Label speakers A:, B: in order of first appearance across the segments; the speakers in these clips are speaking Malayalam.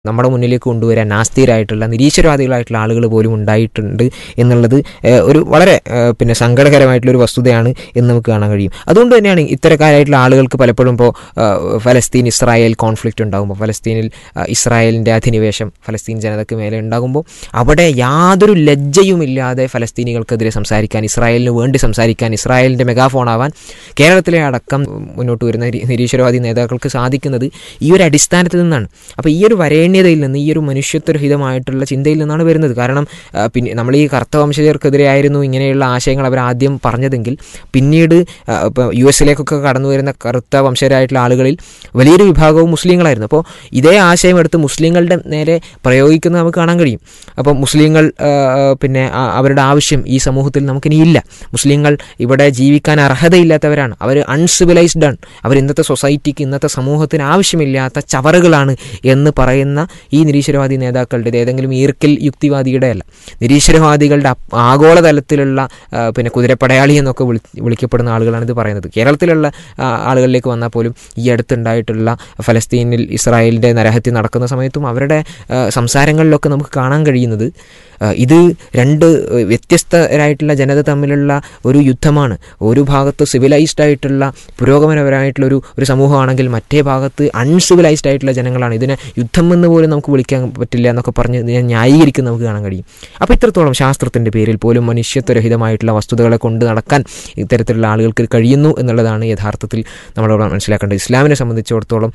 A: നമ്മുടെ മുന്നിലേക്ക് കൊണ്ടുവരാൻ നാസ്തികരായിട്ടുള്ള നിരീശ്വരവാദികളായിട്ടുള്ള ആളുകൾ പോലും ഉണ്ടായിട്ടുണ്ട് എന്നുള്ളത് ഏഹ്, ഒരു വളരെ ഏഹ്, പിന്നെ സങ്കടകരമായിട്ടുള്ള ഒരു വസ്തുതയാണ് എന്ന് നമുക്ക് കാണാൻ കഴിയും അതുകൊണ്ട് തന്നെയാണ് ഇത്തരക്കാരായിട്ടുള്ള ആളുകൾക്ക് പലപ്പോഴും ഇപ്പോൾ ഫലസ്തീൻ ഇസ്രായേൽ കോൺഫ്ലിക്റ്റ് ഉണ്ടാകുമ്പോൾ ഫലസ്തീനിൽ ആ, ഇസ്രായേലിൻ്റെ അധിനിവേശം ഫലസ്തീൻ ജനതയ്ക്ക് മേലെ ഉണ്ടാകുമ്പോൾ അവിടെ യാതൊരു ലജ്ജയുമില്ലാതെ ഫലസ്തീനികൾക്കെതിരെ സംസാരിക്കാൻ ഇസ്രായേലിന് വേണ്ടി സംസാരിക്കാൻ ഇസ്രായേലിൻ്റെ മെഗാഫോൺ ആവാൻ കേരളത്തിലെ അടക്കം മുന്നോട്ട് വരുന്ന നിരീ- നിരീശ്വരവാദി നേതാക്കൾക്ക് സാധിക്കുന്നത് ഈ ഒരു അടിസ്ഥാനത്തിൽ നിന്നാണ് അപ്പോൾ ഈ ഒരു വരേണ്യതയിൽ നിന്ന് ഈ ഒരു മനുഷ്യത്വരഹിതമായിട്ടുള്ള ചിന്തയിൽ നിന്നാണ് വരുന്നത് കാരണം ആ, പിന്നെ നമ്മൾ ഈ കറുത്ത വംശജർക്കെതിരെ ആയിരുന്നു ഇങ്ങനെയുള്ള ആശയങ്ങൾ അവർ ആദ്യം പറഞ്ഞതെങ്കിൽ പിന്നീട് ആ, ഇപ്പോൾ യു എസിലേക്കൊക്കെ കടന്നു വരുന്ന കറുത്ത വംശജരായിട്ടുള്ള ആളുകളിൽ വലിയൊരു വിഭാഗവും മുസ്ലിങ്ങളായിരുന്നു അപ്പോൾ ഇതേ ആശയം എടുത്ത് മുസ്ലിങ്ങളുടെ നേരെ പ്രയോഗിക്കുന്നത് നമുക്ക് കാണാൻ കഴിയും അപ്പോൾ മുസ്ലിങ്ങൾ ആ, ആ, പിന്നെ ആ, അവരുടെ ആവശ്യം ഈ സമൂഹത്തിൽ നമുക്കിനി ഇല്ല മുസ്ലിങ്ങൾ ഇവിടെ ജീവിക്കാൻ അർഹതയില്ലാത്തവരാണ് അവർ അൺസിവിലൈസ്ഡ് ആണ് അവർ ഇന്നത്തെ സൊസൈറ്റിക്ക് ഇന്നത്തെ സമൂഹത്തിന് ആവശ്യമില്ലാത്ത ചവറുകളാണ് എന്ന് പറയുന്ന ഈ നിരീശ്വരവാദി നേതാക്കളുടെ ഇത് ഏതെങ്കിലും ഈർക്കിൽ യുക്തിവാദിയുടെ അല്ല നിരീശ്വരവാദികളുടെ അപ്- ആഗോളതലത്തിലുള്ള ആ, പിന്നെ കുതിരപ്പടയാളി എന്നൊക്കെ വിളി വിളിക്കപ്പെടുന്ന ആളുകളാണ് ഇത് പറയുന്നത് കേരളത്തിലുള്ള ആ, ആളുകളിലേക്ക് വന്നാൽ പോലും ഈ അടുത്തുണ്ടായിട്ടുള്ള ഫലസ്തീനിൽ ഇസ്രായേലിൻ്റെ നരഹത്യ നടക്കുന്ന സമയത്തും അവരുടെ ആ, സംസാരങ്ങളിലൊക്കെ നമുക്ക് കാണാൻ കഴിയുന്നത് ആ, ഇത് രണ്ട് വ്യത്യസ്തരായിട്ടുള്ള ജനത തമ്മിലുള്ള ഒരു യുദ്ധമാണ് ഒരു ഭാഗത്ത് സിവിലൈസ്ഡ് ആയിട്ടുള്ള പുരോഗമനപരമായിട്ടുള്ള ഒരു ഒരു സമൂഹമാണെങ്കിൽ മറ്റേ ഭാഗത്ത് അൺസിവിലൈസ്ഡ് ആയിട്ടുള്ള ജനങ്ങളാണ് ഇതിനെ യുദ്ധം എന്ന് പോലും നമുക്ക് വിളിക്കാൻ പറ്റില്ല എന്നൊക്കെ പറഞ്ഞ് ഇതിനെ ന്യായീകരിക്കുന്ന നമുക്ക് കാണാൻ കഴിയും അപ്പോൾ ഇത്രത്തോളം ശാസ്ത്രത്തിൻ്റെ പേരിൽ പോലും മനുഷ്യത്വരഹിതമായിട്ടുള്ള വസ്തുതകളെ കൊണ്ട് നടക്കാൻ ഇത്തരത്തിലുള്ള ആളുകൾക്ക് കഴിയുന്നു എന്നുള്ളതാണ് യഥാർത്ഥത്തിൽ നമ്മളോട് മനസ്സിലാക്കേണ്ടത് ഇസ്ലാമിനെ സംബന്ധിച്ചിടത്തോളം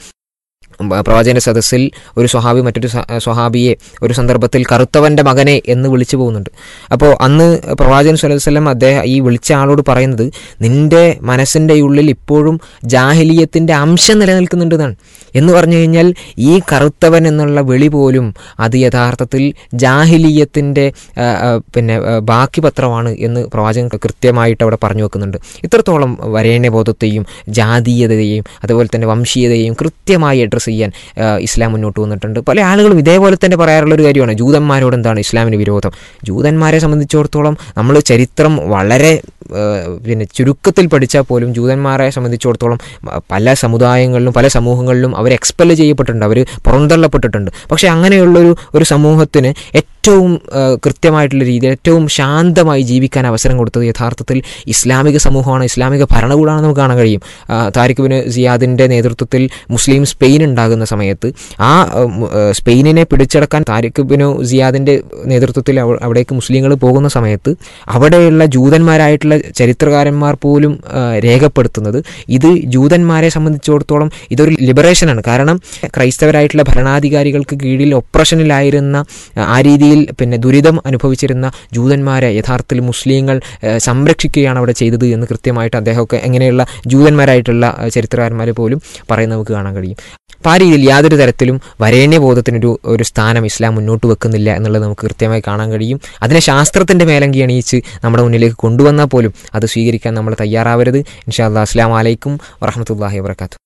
A: ബ- പ്രവാചകന്റെ സദസ്സിൽ ഒരു സ്വഹാബി മറ്റൊരു സ- സ്വഹാബിയെ ഒരു സന്ദർഭത്തിൽ കറുത്തവന്റെ മകനെ എന്ന് വിളിച്ചു പോകുന്നുണ്ട് അപ്പോൾ അന്ന് പ്രവാചകൻ സ്വല്ലല്ലാഹു അലൈഹി വസല്ലം അദ്ദേഹം ഈ വിളിച്ച ആളോട് പറയുന്നത് നിന്റെ മനസ്സിൻ്റെ ഉള്ളിൽ ഇപ്പോഴും ജാഹിലിയത്തിൻ്റെ അംശം നിലനിൽക്കുന്നുണ്ടെന്നാണ് എന്ന് പറഞ്ഞു കഴിഞ്ഞാൽ ഈ കറുത്തവൻ എന്നുള്ള വിളി പോലും അത് യഥാർത്ഥത്തിൽ ജാഹിലിയത്തിൻ്റെ ആ, ആ, പിന്നെ ആ, ബാക്കി പത്രമാണ് എന്ന് പ്രവാചകൻ കൃത്യമായിട്ട് അവിടെ പറഞ്ഞു വെക്കുന്നുണ്ട് ഇത്രത്തോളം വരേണ്യബോധത്തെയും ജാതീയതയെയും അതുപോലെ തന്നെ വംശീയതയെയും കൃത്യമായി അഡ്രസ്സ് ചെയ്യാൻ ആ, ഇസ്ലാം മുന്നോട്ട് വന്നിട്ടുണ്ട് പല ആളുകളും ഇതേപോലെ തന്നെ പറയാറുള്ള ഒരു കാര്യമാണ് ജൂതന്മാരോട് എന്താണ് ഇസ്ലാമിന് വിരോധം ജൂതന്മാരെ സംബന്ധിച്ചിടത്തോളം നമ്മൾ ചരിത്രം വളരെ ആ, പിന്നെ ചുരുക്കത്തിൽ പഠിച്ചാൽ പോലും ജൂതന്മാരെ സംബന്ധിച്ചിടത്തോളം മ- പല സമുദായങ്ങളിലും പല സമൂഹങ്ങളിലും അവർ എക്സ്പെൽ ചെയ്യപ്പെട്ടിട്ടുണ്ട് അവർ പുറന്തള്ളപ്പെട്ടിട്ടുണ്ട് പക്ഷേ അങ്ങനെയുള്ളൊരു ഒരു സമൂഹത്തിന് ഏറ്റവും ആ, കൃത്യമായിട്ടുള്ള രീതിയിൽ ഏറ്റവും ശാന്തമായി ജീവിക്കാൻ അവസരം കൊടുത്തത് യഥാർത്ഥത്തിൽ ഇസ്ലാമിക സമൂഹമാണ് ഇസ്ലാമിക ഭരണകൂടമാണെന്ന് നമുക്ക് കാണാൻ കഴിയും ആ, താരിഖ് ബിൻ സിയാദിൻ്റെ നേതൃത്വത്തിൽ മുസ്ലിം സ്പെയിൻ ഉണ്ടാകുന്ന സമയത്ത് ആ ഉം, ആ, സ്പെയിനിനെ പിടിച്ചടക്കാൻ താരിഖ് ബിൻ സിയാദിൻ്റെ നേതൃത്വത്തിൽ അവ- അവിടേക്ക് മുസ്ലിങ്ങൾ പോകുന്ന സമയത്ത് അവിടെയുള്ള ജൂതന്മാരായിട്ടുള്ള ചരിത്രകാരന്മാർ പോലും ആ, രേഖപ്പെടുത്തുന്നത് ഇത് ജൂതന്മാരെ സംബന്ധിച്ചിടത്തോളം ഇതൊരു ലിബറേഷനാണ് കാരണം ക്രൈസ്തവരായിട്ടുള്ള ഭരണാധികാരികൾക്ക് കീഴിൽ ഒപ്രഷനിലായിരുന്ന ആ, ആ രീതിയിൽ പിന്നെ ദുരിതം അനുഭവിച്ചിരുന്ന ജൂതന്മാരെ യഥാർത്ഥത്തിൽ മുസ്ലിങ്ങൾ ആ, സംരക്ഷിക്കുകയാണ് അവിടെ ചെയ്തത് എന്ന് കൃത്യമായിട്ട് അദ്ദേഹമൊക്കെ എങ്ങനെയുള്ള ജൂതന്മാരായിട്ടുള്ള ആ, ചരിത്രകാരന്മാർ പോലും പറയുന്നത് നമുക്ക് കാണാൻ കഴിയും അപ്പോൾ ആ രീതിയിൽ യാതൊരു തരത്തിലും വരേണ്യബോധത്തിനൊരു ഒരു സ്ഥാനം ഇസ്ലാം മുന്നോട്ട് വെക്കുന്നില്ല എന്നുള്ളത് നമുക്ക് കൃത്യമായി കാണാൻ കഴിയും അതിനെ ശാസ്ത്രത്തിൻ്റെ മേലങ്കി അണിയിച്ച് നമ്മുടെ മുന്നിലേക്ക് കൊണ്ടുവന്നാൽ പോലും അത് സ്വീകരിക്കാൻ നമ്മൾ തയ്യാറാവരുത് ഇൻഷാ അല്ലാ അസ്ലാം വലൈക്കും വറഹമത്തല്ലാഹി വാബർക്കാത്തു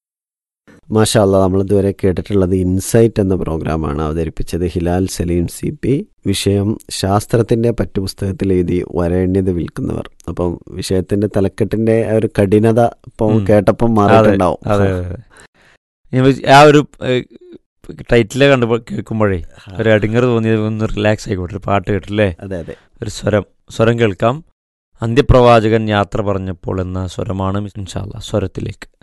B: മാഷാ അല്ലാ നമ്മളിതുവരെ കേട്ടിട്ടുള്ളത് ഇൻസൈറ്റ് എന്ന പ്രോഗ്രാമാണ് അവതരിപ്പിച്ചത് ഹിലാൽ സലീം സി പി വിഷയം ശാസ്ത്രത്തിന്റെ പറ്റുപുസ്തകത്തിൽ എഴുതി വരേണ്യത വിൽക്കുന്നവർ അപ്പം വിഷയത്തിന്റെ തലക്കെട്ടിന്റെ ആ ഒരു കഠിനത ഇപ്പം
C: ഉം.
B: കേട്ടപ്പം മാറിയിട്ടുണ്ടാവും
C: അതെ അതെ ഞാൻ വിചാ- ആ ഒരു ടൈറ്റിലെ കണ്ടപ്പോൾ കേൾക്കുമ്പോഴേ ഒരു അടിങ്ങർ തോന്നിയത് ഒന്ന് റിലാക്സ് ആയിക്കോട്ടെ ഒരു പാട്ട് കേട്ടില്ലേ
B: അതെ അതെ
C: ഒരു സ്വരം സ്വരം കേൾക്കാം അന്ത്യപ്രവാചകൻ യാത്ര പറഞ്ഞപ്പോൾ എന്ന സ്വരമാണ് ഇൻഷാല്ല സ്വരത്തിലേക്ക്